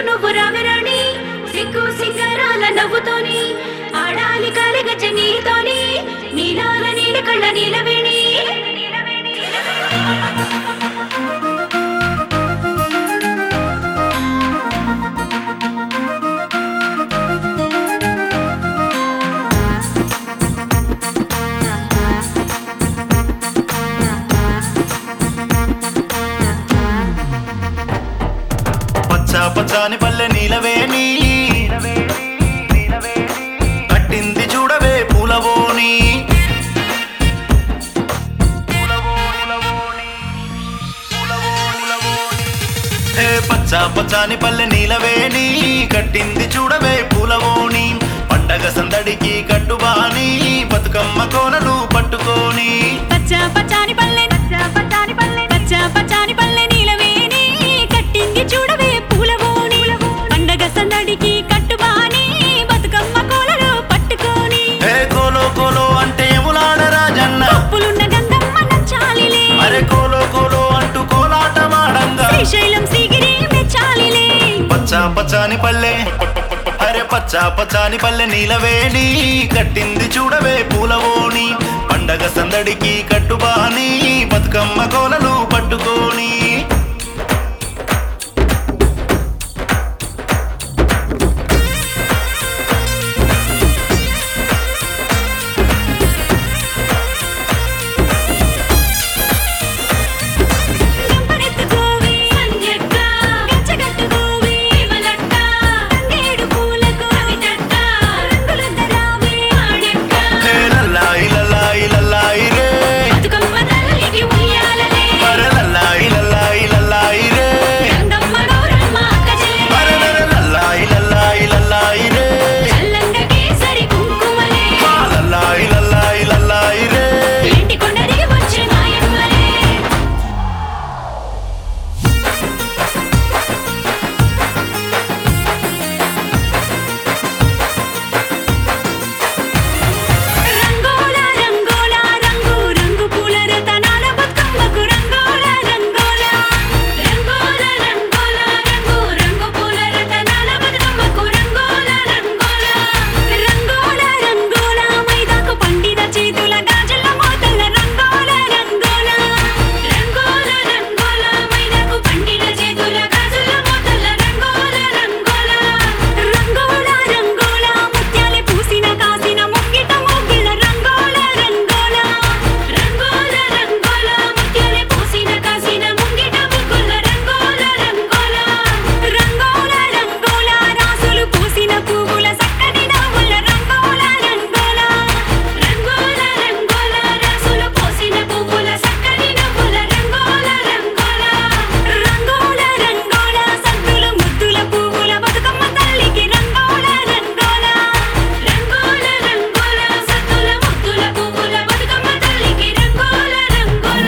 నువ్వు రాగరాణి సిగ్గు సింగరాల నవ్వుతోని ఆడాలి కాలిగజ్జ నీతోని నీలాల నీల కళ్ళ నీలవేణి పచ్చ పచ్చాని పల్లె నీలవేణి కట్టింది చూడవే పూలవోని ఏ పచ్చ పచ్చాని పల్లె నీలవేణి కట్టింది చూడవే పూలవోని పండగ సందడికి కట్టుబాని బతుకమ్మ కోనలు పట్టుకోని పచ్చ పచ్చాని పల్లె పచ్చ పచ్చాని పల్లె పచ్చ పచ్చాని పల్లె నీలవేణి కట్టింది చూడవే పూలవోని పండగ సందడికి కట్టుబాని బతుకమ్మ కోలలు పట్టుకొని ఏ కోలో కోలో అంటే ఎములాడ రాజన్న కప్పులున్న గంధమ్మ నచ్చాలిలే అరే కోలో కోలో అంటూ కోలాటమాడంగా శ్రీశైలం సిగిరి మెచ్చాలిలే పచ్చ పచ్చాని పల్లె అరే పచ్చ పచ్చాని పల్లె నీలవేణి కట్టింది చూడవే పూలవోని పండగ సందడికి కట్టుబాని బతుకమ్మ కోలలు పట్టుకోని గంపనెత్తుకోవే సంధ్యక్క గచ్చగట్టుకోవే ఇవలక్క తంగేడు పూలకు అవిటక్క రంగులందరావే ఆడెక్క హే లల్లాయి లల్లాయి లల్లాయి రే బతుకమ్మ తల్లికి ఉయ్యాలలే అరే లల్లాయి లల్లాయి లల్లాయి రే గంగమ్మ గౌరమ్మ అక్క చెల్లెలే అరే లరే లల్లాయి లల్లాయి లల్లాయి రే చల్లంగ కేసరి కుంకుమలే ఆ లల్లాయి లల్లాయి లల్లాయి రే ఇంటి కొండరికి వచ్చే మాయమ్మలే రంగోల రంగోల రంగు రంగు పూల రతనాల బతుకమ్మకు రంగోల రంగోల రంగోల రంగోల రంగు రంగు పూల రతనాల బతుకమ్మకు రంగోల రంగోల రంగోల రంగోల మైదాకు పండిన చేతుల గాజుల మోతల రంగోల రంగోల రంగోల రంగోల మైదాకు పండిన చేతుల గాజుల మోతల రంగోల రంగోల రంగోల రంగోల ముత్యాలే పూసిన కాసిన ముంగిట మోగిల రంగోల రంగోల రంగోల రంగోల ముత్యాలే పూసిన కాసిన ముంగిట ముగ్గుల రంగోల రంగోల రంగోల రంగోల రాసులు పూసిన పువ్వుల చక్కని నవ్వుల రంగోల రంగోల రంగోల రంగోల రాసులు పూసిన పువ్వుల చక్కని నవ్వుల రంగోల రంగోల రంగోల రంగోల సంతుల ముద్దుల పువ్వుల బతుకమ్మ తల్లికి రంగోల రంగోల రంగోల రంగోల సంతుల ముద్దుల పువ్వుల బతుకమ్మ తల్లికి రంగోల రంగోల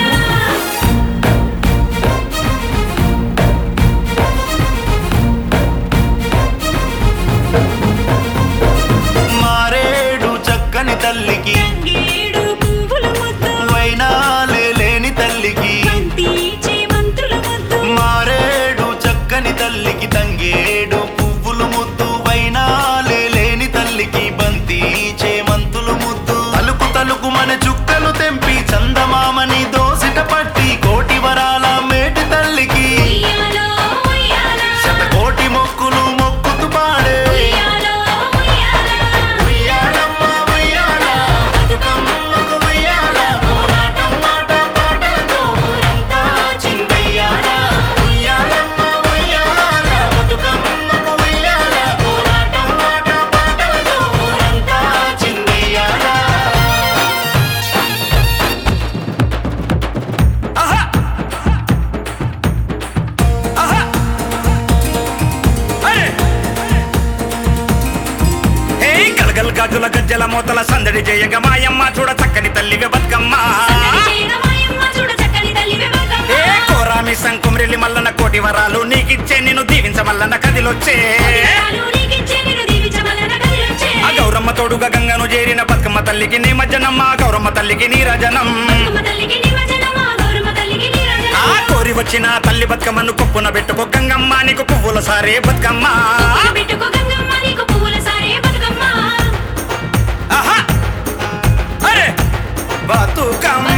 మారేడు చక్కని తల్లికి తంగేడు పువ్వుల ముద్దు వైనాలే లేని తల్లికి బంతి చేమంతుల ముద్దు మారేడు చక్కని తల్లికి తంగేడు పువ్వులు ముద్దు వైనాలే లేని తల్లికి బంతి చేమంతులు ముద్దు తలుపు తలుపు మన చుక్కలు తెంపి చందమామని దోసిట పట్టి కోటి వరాల మేటి తల్లికి ఉయ్యాలో ఉయ్యాల శతకోటి మొక్కులు మొక్కుతూ పాడే ఉయ్యాలో ఉయ్యాల ఉయ్యాలమ్మ ఉయ్యాల, బతుకమ్మకు ఉయ్యాల, పోరాటం మాట పాటలతో ఊరంతా చిందయ్యాల. ఉయ్యాలమ్మ ఉయ్యాల, బతుకమ్మకు ఉయ్యాల, పోరాటం మాట పాటలతో ఊరంతా చిందయ్యాల. ఆహా! ఆహా! అరే! ఏయ్ గలగల గజుల గజ్జల మోతల సందడి చేయగ మాయమ్మ చూడ చక్కని తల్లివే బతుకమ్మ చేయగా మాయమ్మ చూడ చక్కని తల్లివే బతుకమ్మ. ఏ కోరామి సంకుమ్రిల్లి మల్లన కోటి వరాలు నీకిచ్చే నిన్ను దీవించమల్లన కదిలొచ్చే వరాలు నీకిచ్చే నిన్ను దీవించమలన కదిలొచ్చే. ఆ గౌరమ్మ తోడుగా గంగను చేరిన బతుకమ్మ తల్లికి నీ మజ్జనమ్మ గౌరమ్మ తల్లికి నీ రజనం బతుకమ్మ తల్లికి నిమజ్జనమా, గౌరమ్మ తల్లికి నీరాజనం. ఆ కోరి వచ్చి తెచ్చిన తల్లి బతుకమ్మను కొప్పున పెట్టుకో గంగమ్మ నీకు పువ్వుల సారే బతుకమ్మ పువ్వులు పెట్టుకో గంగమ్మ నీకు పువ్వుల సారే బతుకమ్మ ఆహా! అరే బతుకమ్మ